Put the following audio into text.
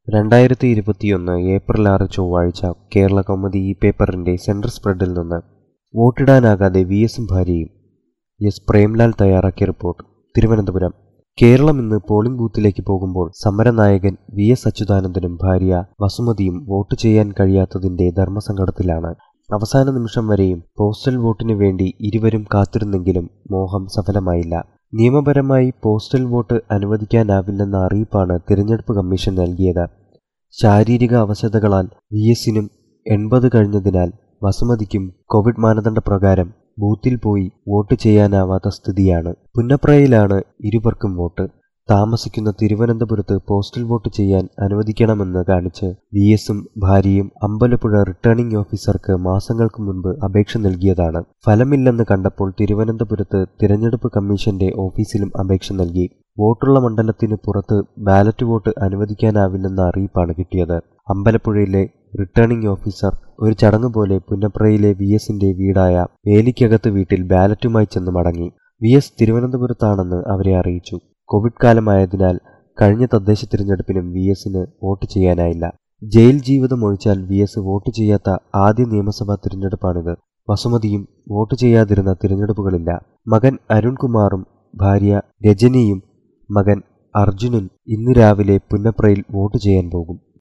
രണ്ടായിരത്തി ഇരുപത്തിയൊന്ന് ഏപ്രിൽ ആറ് ചൊവ്വാഴ്ച കേരള കൗമുദി ഈ പേപ്പറിന്റെ സെൻട്രൽ സ്പ്രെഡിൽ നിന്ന് വോട്ടിടാനാകാതെ വി എസും ഭാര്യയും എസ് പ്രേംലാൽ തയ്യാറാക്കിയ റിപ്പോർട്ട് തിരുവനന്തപുരം കേരളം ഇന്ന് പോളിംഗ് ബൂത്തിലേക്ക് പോകുമ്പോൾ സമരനായകൻ വി എസ് അച്യുതാനന്ദനും ഭാര്യ വസുമതിയും വോട്ട് ചെയ്യാൻ കഴിയാത്തതിന്റെ ധർമ്മസങ്കടത്തിലാണ് അവസാന നിമിഷം വരെയും പോസ്റ്റൽ വോട്ടിനു വേണ്ടി ഇരുവരും കാത്തിരുന്നെങ്കിലും മോഹം സഫലമായില്ല നിയമപരമായി പോസ്റ്റൽ വോട്ട് അനുവദിക്കാനാവില്ലെന്ന അറിയിപ്പാണ് തിരഞ്ഞെടുപ്പ് കമ്മീഷൻ നൽകിയത് ശാരീരിക അവശതകളാൽ വി എസിനും എൺപത് കഴിഞ്ഞതിനാൽ വസുമതിക്കും കോവിഡ് മാനദണ്ഡ പ്രകാരം ബൂത്തിൽ പോയി വോട്ട് ചെയ്യാനാവാത്ത സ്ഥിതിയാണ് പുന്നപ്രയിലാണ് ഇരുവർക്കും വോട്ട് താമസിക്കുന്ന തിരുവനന്തപുരത്ത് പോസ്റ്റൽ വോട്ട് ചെയ്യാൻ അനുവദിക്കണമെന്ന് കാണിച്ച് വി എസും ഭാര്യയും അമ്പലപ്പുഴ റിട്ടേണിംഗ് ഓഫീസർക്ക് മാസങ്ങൾക്ക് മുൻപ് അപേക്ഷ നൽകിയതാണ് ഫലമില്ലെന്ന് കണ്ടപ്പോൾ തിരുവനന്തപുരത്ത് തിരഞ്ഞെടുപ്പ് കമ്മീഷന്റെ ഓഫീസിലും അപേക്ഷ നൽകി വോട്ടുള്ള മണ്ഡലത്തിന് പുറത്ത് ബാലറ്റ് വോട്ട് അനുവദിക്കാനാവില്ലെന്ന അറിയിപ്പാണ് കിട്ടിയത് അമ്പലപ്പുഴയിലെ റിട്ടേണിംഗ് ഓഫീസർ ഒരു ചടങ്ങ് പോലെ പുന്നപ്രയിലെ വി എസിന്റെ വീടായ വേലിക്കകത്ത് വീട്ടിൽ ബാലറ്റുമായി ചെന്ന് മടങ്ങി വി എസ് തിരുവനന്തപുരത്താണെന്ന് അവരെ അറിയിച്ചു കോവിഡ് കാലമായതിനാൽ കഴിഞ്ഞ തദ്ദേശ തിരഞ്ഞെടുപ്പിനും വി എസിന് വോട്ട് ചെയ്യാനായില്ല ജയിൽ ജീവിതം ഒഴിച്ചാൽ വി എസ് വോട്ട് ചെയ്യാത്ത ആദ്യ നിയമസഭാ തിരഞ്ഞെടുപ്പാണിത് വസുമതിയും വോട്ട് ചെയ്യാതിരുന്ന തിരഞ്ഞെടുപ്പുകളില്ല മകൻ അരുൺകുമാറും ഭാര്യ രജനിയും മകൻ അർജുനൻ ഇന്ന് രാവിലെ പുന്നപ്രയിൽ വോട്ട് ചെയ്യാൻ പോകും